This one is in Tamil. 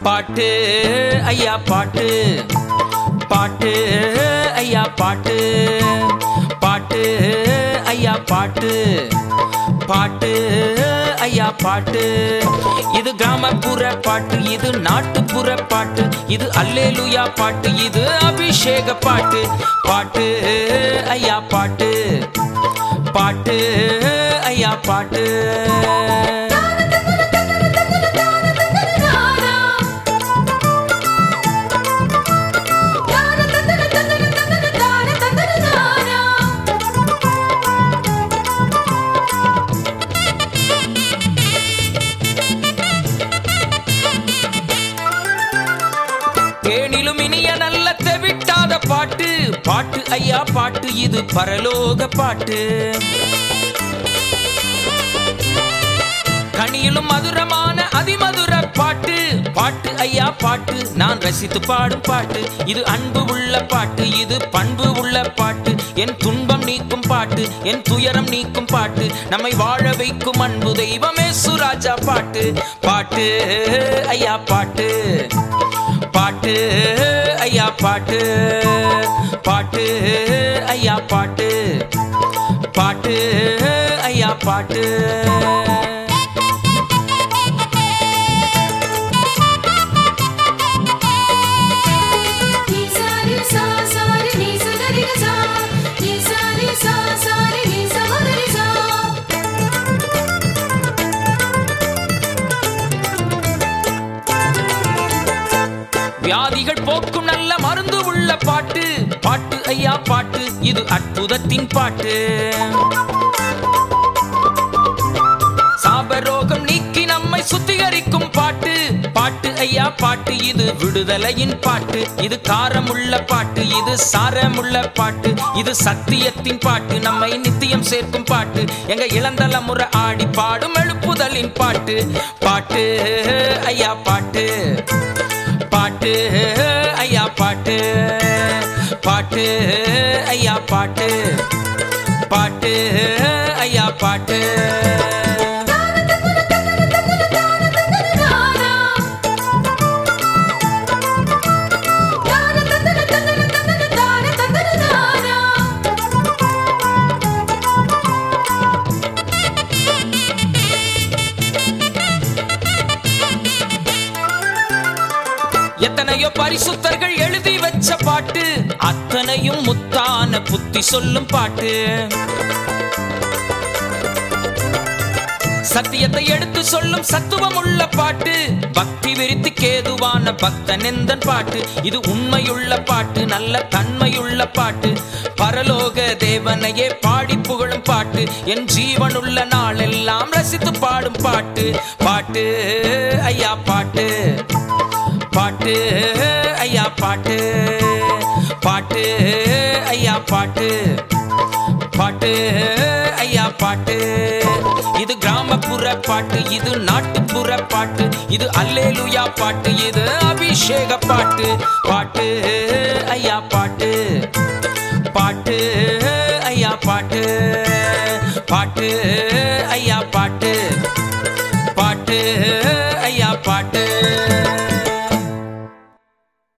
பாட்டு ஐயா பாட்டு பாட்டு ஐயா பாட்டு பாட்டு ஐயா பாட்டு பாட்டு ஐயா பாட்டு இது கிராமப்புற பாட்டு இது நாட்டுப்புற பாட்டு இது அல்லேலுயா பாட்டு இது அபிஷேக பாட்டு பாட்டு ஐயா பாட்டு பாட்டு ஐயா பாட்டு தேனிலும் இனிய நல்ல தெவிட்டாத பாட்டு பாட்டு ஐயா பாட்டு இது பரலோக பாட்டு கனியிலும் மதுரமான அதிமதுர பாட்டு பாட்டு ஐயா பாட்டு நான் ரசித்து பாடும் பாட்டு இது அன்பு உள்ள பாட்டு இது பண்பு உள்ள பாட்டு என் துன்பம் நீக்கும் பாட்டு என் துயரம் நீக்கும் பாட்டு நம்மை வாழ வைக்கும் அன்பு தெய்வமே சுராஜா பாட்டு பாட்டு ஐயா பாட்டு பாட்டு ஐயா பாட்டு பாட்டு ஐயா பாட்டு பாட்டு ஐயா பாட்டு வியாதிகள் போக்கும் நல்ல மருந்து உள்ள பாட்டு பாட்டு ஐயா பாட்டு இது அற்புதத்தின் பாட்டு சாபரோகம் நீக்கி நம்மை சுத்திகரிக்கும் பாட்டு பாட்டு ஐயா பாட்டு இது விடுதலையின் பாட்டு இது காரமுள்ள பாட்டு இது சாரமுள்ள பாட்டு இது சத்தியத்தின் பாட்டு நம்மை நித்தியம் சேர்க்கும் பாட்டு எங்க இளந்தலமுறை ஆடி பாடும் எழுப்புதலின் பாட்டு பாட்டு ஐயா பாட்டு பாட்டு ஐயா பாட்டு பாட்டு ஐயா பாட்டு பாட்டு ஐயா பாட்டு எத்தனையோ பரிசுத்தர்கள் எழுதி வச்ச பாட்டு அத்தனையும் முத்தான புத்தி சொல்லும் பாட்டு சத்தியத்தை எடுத்து சொல்லும் சத்துவம் உள்ள பாட்டு பக்தி விரித்து கேதுவான பக்த நெந்தன் பாட்டு இது உண்மையுள்ள பாட்டு நல்ல தன்மையுள்ள பாட்டு பரலோக தேவனையே பாடி புகழும் பாட்டு என் ஜீவனுள்ள நாளெல்லாம் ரசித்து பாடும் பாட்டு பாட்டு ஐயா பாட்டு பாட்டு ஐயா பாட்டு பாட்டு ஐயா பாட்டு பாட்டு ஐயா பாட்டு இது கிராமப்புற பாட்டு இது நாட்டுப்புற பாட்டு இது அல்லேலுயா பாட்டு இது அபிஷேக பாட்டு பாட்டு ஐயா பாட்டு பாட்டு ஐயா பாட்டு பாட்டு ஐயா பாட்டு பாட்டு